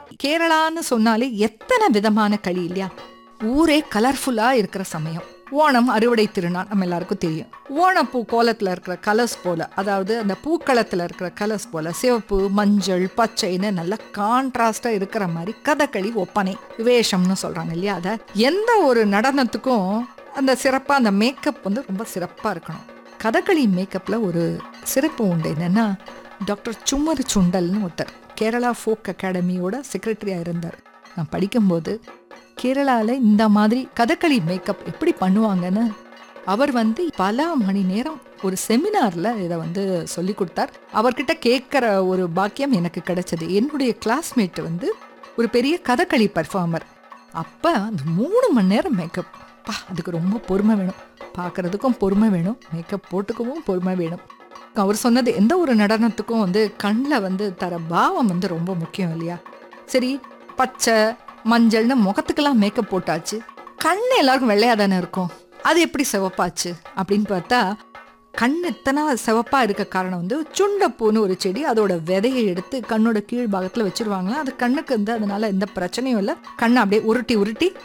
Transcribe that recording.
கேரளான்னு சொன்னாலே எத்தனை விதமான களி இல்லையா ஊரே கலர்ஃபுல்லா இருக்கிற சமயம் ஓணம் அறுவடை திருநாள் நம்ம எல்லாருக்கும் தெரியும் ஓணப்பூ கோலத்துல இருக்கிற கலர்ஸ் போல அதாவது அந்த பூக்களத்துல இருக்கிற கலர்ஸ் போல சிவப்பு மஞ்சள் பச்சைன்னு நல்ல கான்ட்ராஸ்டா இருக்கிற மாதிரி கதகளி ஒப்பனை வேஷம்னு சொல்றாங்க இல்லையா அத எந்த ஒரு நடனத்துக்கும் அந்த சிறப்பா அந்த மேக்கப் வந்து ரொம்ப சிறப்பா இருக்கணும் கதகளி மேக்கப்ல ஒரு சிறப்பு உண்டு என்னன்னா டாக்டர் சும்மர் சுண்டல்னு ஒருத்தர் கேரளா ஃபோக் அகாடமியோட செக்ரட்டரியாக இருந்தார் நான் படிக்கும்போது கேரளாவில் இந்த மாதிரி கதகளி மேக்கப் எப்படி பண்ணுவாங்கன்னு அவர் வந்து பல மணி நேரம் ஒரு செமினாரில் இதை வந்து சொல்லி கொடுத்தார் அவர்கிட்ட கேட்குற ஒரு பாக்கியம் எனக்கு கிடைச்சது என்னுடைய கிளாஸ்மேட் வந்து ஒரு பெரிய கதகளி பர்ஃபார்மர் அப்போ அந்த மூணு மணி நேரம் மேக்கப் பா அதுக்கு ரொம்ப பொறுமை வேணும் பார்க்கறதுக்கும் பொறுமை வேணும் மேக்கப் போட்டுக்கவும் பொறுமை வேணும் அவர் சொன்னது எந்த ஒரு நடனத்துக்கும் வந்து கண்ணில் வந்து தர பாவம் வந்து ரொம்ப முக்கியம் இல்லையா சரி பச்சை மஞ்சள்னு முகத்துக்கெல்லாம் மேக்கப் போட்டாச்சு கண் எல்லாருக்கும் வெள்ளையா தானே இருக்கும் அது எப்படி சிவப்பாச்சு அப்படின்னு பார்த்தா கண் இத்தனை சிவப்பா இருக்க காரணம் வந்து சுண்டப்பூன்னு ஒரு செடி அதோட விதையை எடுத்து கண்ணோட கீழ் பாகத்துல வச்சிருவாங்களா அது கண்ணுக்கு வந்து அதனால எந்த பிரச்சனையும் இல்லை கண்ணை அப்படியே உருட்டி உருட்டி